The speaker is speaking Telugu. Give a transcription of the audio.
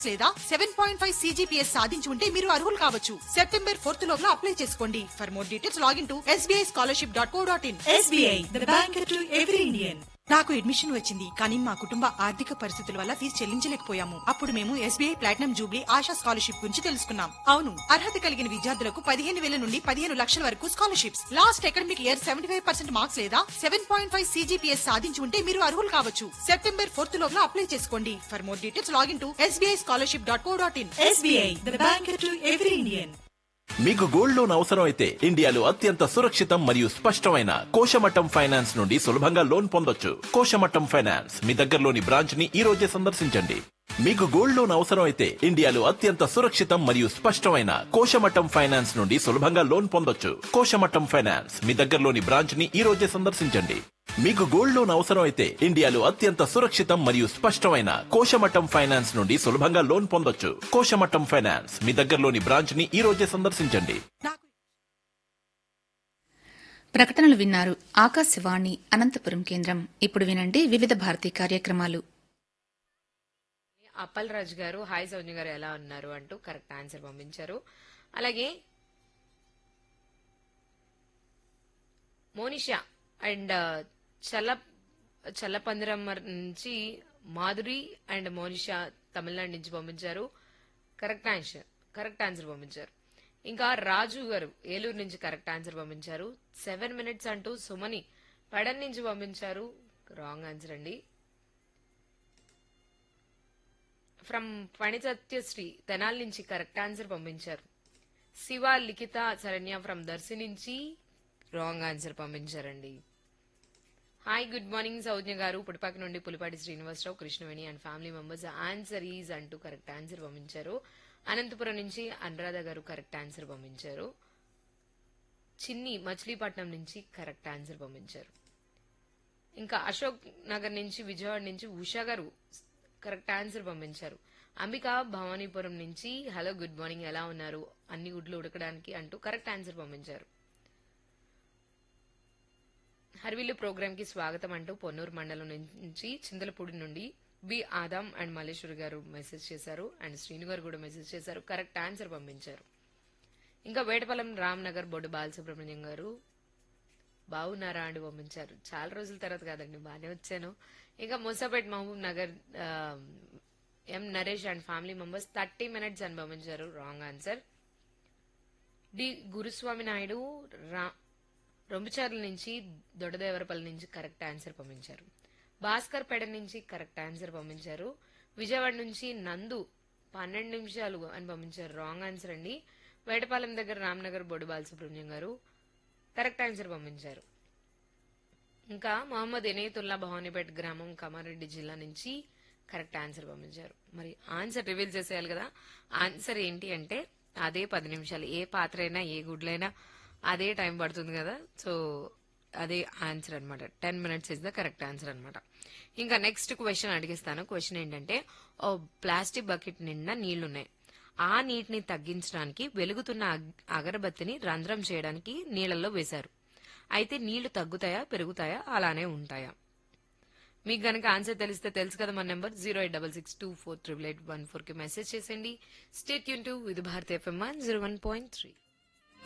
లేదా సెవెన్ పాయింట్ ఫైవ్ సీజీపీఎస్ సాధించి ఉంటే మీరు అర్హులు కావచ్చు సెప్టెంబర్ ఫోర్త్ లోపల అప్లై చేసుకోండి for more details login to SBI scholarship dot co dot in SBI, the bank to every Indian. నాకు అడ్మిషన్ వచ్చింది కానీ మా కుటుంబ ఆర్థిక పరిస్థితుల వల్ల ఫీజు చెల్లించలేకపోయాము అప్పుడు మేము SBI platinum jubilee Asha scholarship గురించి తెలుసుకున్నాం అవును అర్హత కలిగిన విద్యార్థులకు పదిహేను వేల నుండి పదిహేను లక్షల వరకు scholarships last academic year seventy five percent marks లేదా సెవెన్ పాయింట్ ఫైవ్ సీజీపీఎస్ సాధించి ఉంటే మీరు అర్హులు కావచ్చు సెప్టెంబర్ ఫోర్త్ లోపల అప్లై చేసుకోండి for more details login to SBI scholarship dot co dot in SBI, the bank to every Indian. మీకు గోల్డ్ లోన్ అవసరం అయితే ఇండియాలో అత్యంత సురక్షితం మరియు స్పష్టమైన కోశమట్టం ఫైనాన్స్ నుండి సులభంగా లోన్ పొందొచ్చు కోశమట్టం ఫైనాన్స్ మీ దగ్గరలోని బ్రాంచ్ ని ఈ రోజే సందర్శించండి మీకు గోల్డ్ లోన్ అవసరం అయితే ఇండియాలో అత్యంత సురక్షితం మరియు స్పష్టమైన కోశమట్టం ఫైనాన్స్ నుండి సులభంగా లోన్ పొందొచ్చు కోశమట్టం ఫైనాన్స్ మీ దగ్గరలోని బ్రాంచ్ ని ఈ రోజే సందర్శించండి మీకు గోల్డ్ లోన్ అవసరం అయితే ఇండియాలో అత్యంత సురక్షితం మరియు స్పష్టమైన కోశమట్టం ఫైనాన్స్ నుండి సులభంగా లోన్ పొందొచ్చు కోశమట్టం ఫైనాన్స్ మీ దగ్గరలోని బ్రాంచ్ ని ఈ రోజే సందర్శించండి నాకు ప్రకటనలు విన్నారు ఆకాశవాణి అనంతపురం కేంద్రం ఇప్పుడు వినండి వివిధ భారతి కార్యక్రమాలు అప్పల్ రాజు గారు హాయ్ సౌజన్య గారు ఎలా ఉన్నారు అంటూ కరెక్ట్ ఆన్సర్ పంపించారు అలాగే మోనిషా అండ్ చల్ల చల్లపందిరం నుంచి మాధురి అండ్ మోనిషా తమిళనాడు నుంచి పంపించారు కరెక్ట్ ఆన్సర్ కరెక్ట్ ఆన్సర్ పంపించారు ఇంకా రాజు గారు ఏలూరు నుంచి కరెక్ట్ ఆన్సర్ పంపించారు సెవెన్ మినిట్స్ అంటూ సుమని పడన్ నుంచి పంపించారు రాంగ్ ఆన్సర్ అండి ఫ్రమ్ పణిసత్యశ్రీ తెనాలి నుంచి కరెక్ట్ ఆన్సర్ పంపించారు శివ లిఖిత శరణ్య ఫ్రమ్ దర్శి నుంచి రాంగ్ ఆన్సర్ పంపించారండి hi good morning Saujna garu Pudipaki నుండి Pulipati Srinivasarao Krishnaveni and family members answer is అంటూ కరెక్ట్ ఆన్సర్ పంపించారు అనంతపురం నుంచి అనురాధ గారు కరెక్ట్ ఆన్సర్ పంపించారు చిన్ని మచిలీపట్నం నుంచి కరెక్ట్ ఆన్సర్ పంపించారు ఇంకా అశోక్ నగర్ నుంచి విజయవాడ నుంచి ఉషా గారు కరెక్ట్ ఆన్సర్ పంపించారు అంబిక భవానీపురం నుంచి హలో గుడ్ మార్నింగ్ ఎలా ఉన్నారు అన్ని గుడ్లు ఉడకడానికి అంటూ కరెక్ట్ ఆన్సర్ పంపించారు హర్విల్లు ప్రోగ్రామ్ కి స్వాగతం అంటూ పొన్నూరు మండలం నుంచి చింతలపూడి నుండి బి ఆదాం అండ్ మల్లేశ్వరి గారు మెసేజ్ చేశారు అండ్ శ్రీను గారు కూడా మెసేజ్ చేశారు కరెక్ట్ ఆన్సర్ పంపించారు ఇంకా వేటపాలెం రామ్ నగర్ బొడ్డు బాలసుబ్రహ్మణ్యం గారు బాగున్నారా అండి పంపించారు చాలా రోజుల తర్వాత కాదండి బాగానే వచ్చాను ఇంకా ముసాపేట్ మహబూబ్ నగర్ ఆ, M Naresh and family members thirty minutes అని పంపించారు wrong answer D Guruswamy Naidu రా రొంబుచార్ల నుంచి దొడదేవరపల్లి నుంచి కరెక్ట్ ఆన్సర్ పంపించారు భాస్కర్ పేట నుంచి కరెక్ట్ ఆన్సర్ పంపించారు విజయవాడ నుంచి నందు పన్నెండు నిమిషాలు అని పంపించారు రాంగ్ ఆన్సర్ అండి వేటపాలెం దగ్గర రామ్నగర్ బొడ్డు బాలసుబ్రహ్మణ్యం గారు కరెక్ట్ ఆన్సర్ పంపించారు ఇంకా మహమ్మద్ ఎనేతుల్లా భవానీపేట గ్రామం కామారెడ్డి జిల్లా నుంచి కరెక్ట్ ఆన్సర్ పంపించారు మరి ఆన్సర్ రివీల్ చేసేయాలి కదా ఆన్సర్ ఏంటి అంటే అదే పది నిమిషాలు ఏ పాత్ర అయినా ఏ గుడ్లైనా అదే టైం పడుతుంది కదా సో అదే ఆన్సర్ అన్నమాట ten minutes is the correct answer అన్నమాట ఇంకా నెక్స్ట్ క్వశ్చన్ అడిగిస్తాను క్వశ్చన్ ఏంటంటే ఓ ప్లాస్టిక్ బకెట్ నిండా నీళ్లున్నాయి ఆ నీటిని తగ్గించడానికి వెలుగుతున్న అగ్- అగరబత్తిని రంధ్రం చేయడానికి నీళ్లలో వేశారు అయితే నీళ్లు తగ్గుతాయా పెరుగుతాయా అలానే ఉంటాయా మీకు గనక ఆన్సర్ తెలిస్తే తెలుసు కదా మన number zero eight double six two four triple eight one four కి మెసేజ్ చేసేయండి స్టేట్ యూన్ to Vividh Bharati FM zero one point three